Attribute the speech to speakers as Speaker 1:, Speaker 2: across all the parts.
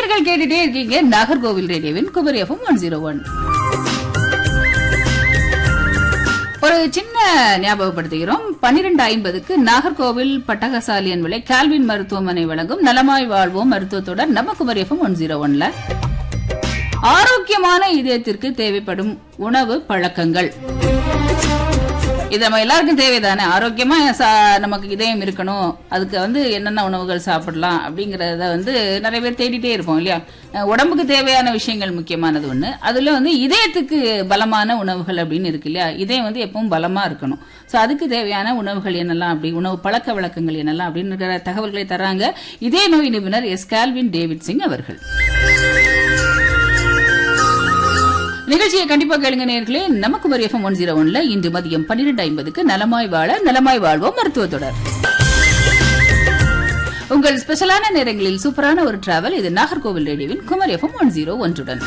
Speaker 1: நேர்கள் கேட்டுட்டே இருக்கீங்க நாகர்கோவில் ரேடியோவின் Kumari FM one zero one ஒரு சின்ன ஞாபகப்படுத்துகிறோம் பன்னிரண்டு ஐம்பதுக்கு நாகர்கோவில் பட்டகசாலியன் விலை கால்வின் மருத்துவமனை வழங்கும் நலமாய் வாழ்வோம் மருத்துவத்துடன் நம்ம குமரி எஃப்எம் ஒன் ஜீரோ ஒன்ல ஆரோக்கியமான இதயத்திற்கு தேவைப்படும் உணவு பழக்கங்கள் இது நம்ம எல்லாருக்கும் தேவைதானே ஆரோக்கியமா சா- நமக்கு இதயம் இருக்கணும் அதுக்கு வந்து என்னென்ன உணவுகள் சாப்பிடலாம் அப்படிங்கறத வந்து நிறைய பேர் தேடிட்டே இருப்போம் இல்லையா அஹ் உடம்புக்கு தேவையான விஷயங்கள் முக்கியமானது ஒண்ணு அதுல வந்து இதயத்துக்கு பலமான உணவுகள் அப்படின்னு இருக்கு இல்லையா இதயம் வந்து எப்பவும் பலமா இருக்கணும் சோ அதுக்கு தேவையான உணவுகள் என்னெல்லாம் அப்படி உணவு பழக்க வழக்கங்கள் என்னெல்லாம் அப்படிங்கிற தகவல்களை தராங்க இதய நோய் நிபுணர் எஸ் கால்வின் டேவிட் சிங் அவர்கள் நிகழ்ச்சியை கண்டிப்பா கேளுங்க நேர்களே நமக்கு ஒரு எஃப்எம் ஒன் ஜீரோ ஒன்ல இன்று மதியம் பன்னிரெண்டு ஐம்பதுக்கு நலமாய் வாழ நலமாய் வாழ்வோம் மருத்துவ தொடர் உங்கள் ஸ்பெஷலான நேரங்களில் சூப்பரான ஒரு டிராவல் இது நாகர்கோவில் ரேடியோவின் குமர் எஃப்எம் ஒன் ஜீரோ ஒன்றுடன்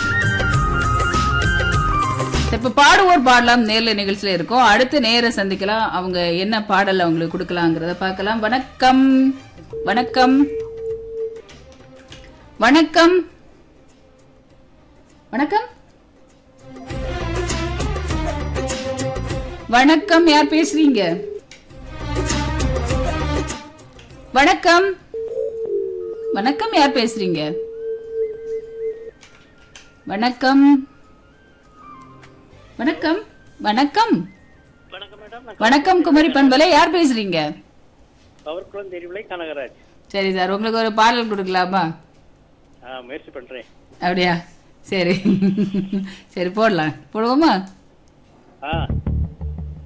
Speaker 1: இப்ப பாடுவோர் பாடலாம் நேர்ல நிகழ்ச்சியில இருக்கோம் அடுத்து நேர சந்திக்கலாம் அவங்க என்ன பாடல் அவங்களுக்கு கொடுக்கலாங்கிறத பார்க்கலாம் வணக்கம் வணக்கம் வணக்கம் வணக்கம் வணக்கம் யார் பேசுறீங்க வணக்கம் வணக்கம் யார் பேசுறீங்க வணக்கம் வணக்கம் வணக்கம்
Speaker 2: வணக்கம் மேடம்
Speaker 1: வணக்கம் குமரி பண்பலை யார் பேசுறீங்க
Speaker 2: பவர்குளம் தெருவிலை கனகராஜ்
Speaker 1: சரி சார் உங்களுக்கு ஒரு பாடல் கொடுக்கலாமா
Speaker 2: ஆ, முயற்சி பண்றேன்
Speaker 1: அப்படியா சரி சரி போடலாம் போடுவோமா
Speaker 2: ஆ